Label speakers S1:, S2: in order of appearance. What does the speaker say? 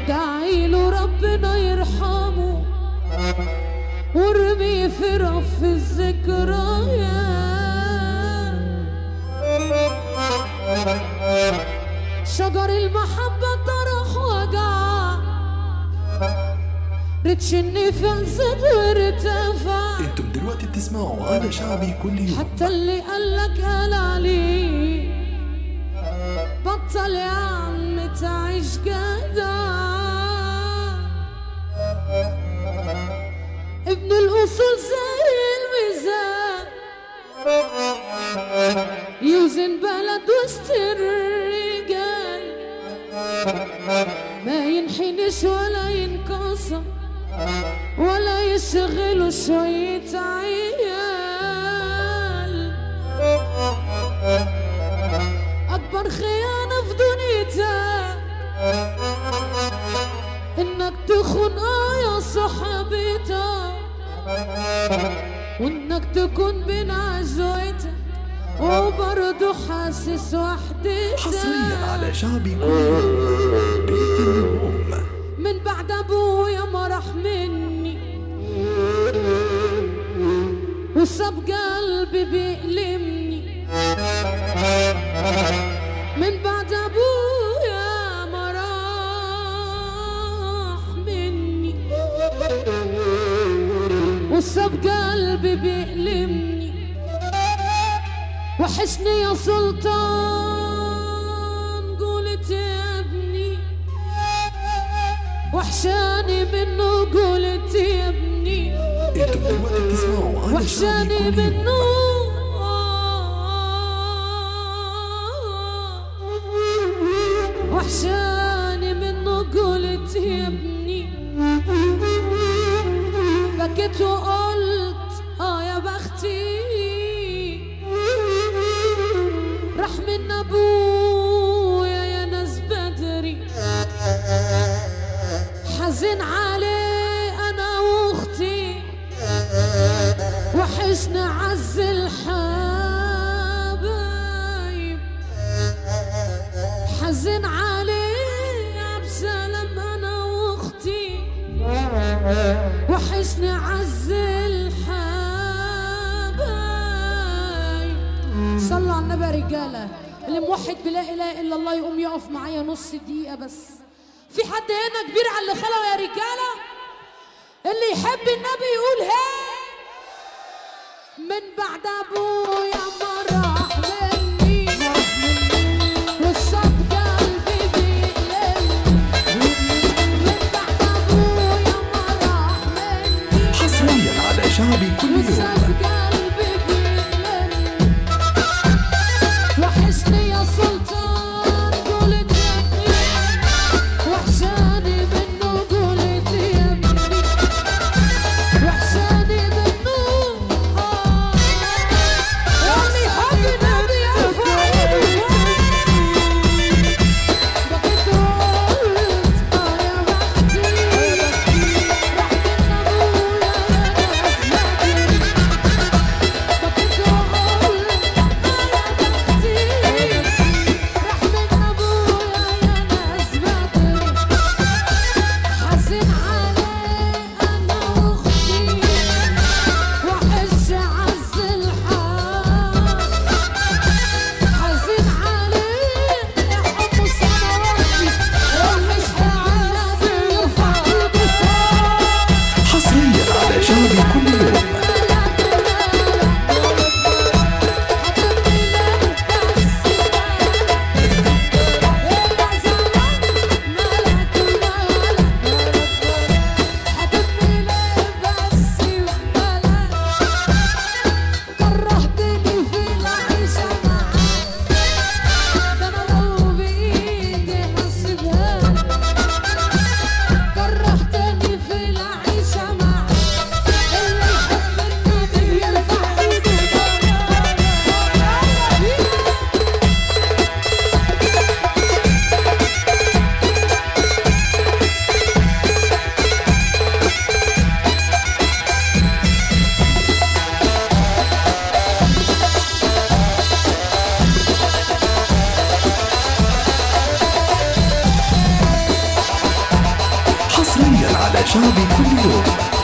S1: ادعي له ربنا يرحمه وارمي في رف الذكريات شجر المحبة طرح وجع ريتش النفاس وارتفع
S2: انتم دلوقتي بتسمعوا على شعبي كل يوم
S1: حتى اللي قالك قال عليك بطل يا عم تعيش جدع ابن الأصول زي الميزان يوزن بلد وسط الرجال ما ينحنش ولا ينكسر ولا يشغلوا شوية عيال أكبر خيانة في دنيتك إنك تخون آه يا صاحبتك وإنك تكون بين عزوتك وبرضه حاسس وحدتك
S2: حصريا على شعبي كل يوم بيت النجوم
S1: من بعد ابويا ما راح مني وصاب قلبي بيألمني من بعد ابويا ما راح مني وصاب قلبي بيألمني وحشني يا سلطان قولت يا ابني وحشاني منه قولت يا ابني
S2: انتم دلوقتي بتسمعوا على
S1: وحشاني
S2: شعبي كل يوم
S1: منه وحشاني منه قلت يا ابني بكيت وقلت اه يا بختي راح من ابويا يا ناس بدري حزن عليه انا واختي وحشنا عز الحبايب حزن عليه يا بسلام انا واختي وحشنا عز الحبايب صلوا على النبي يا رجاله اللي موحد بلا اله الا الله يقوم يقف معايا نص دقيقه بس في حد هنا كبير على اللي خلقه يا رجاله اللي يحب النبي يقول هي من بعد ابويا ما راح مني والصد قلبي بيقلبني من بعد ابويا ما راح مني
S2: حصريا على شعبي كل
S1: والصد
S2: يوم
S1: قلبي بيقلبني وحشني يا سلطان قولت يا ابني وحشاني منه قولت يا ابني وحشاني منه آه
S2: شعبي كل يوم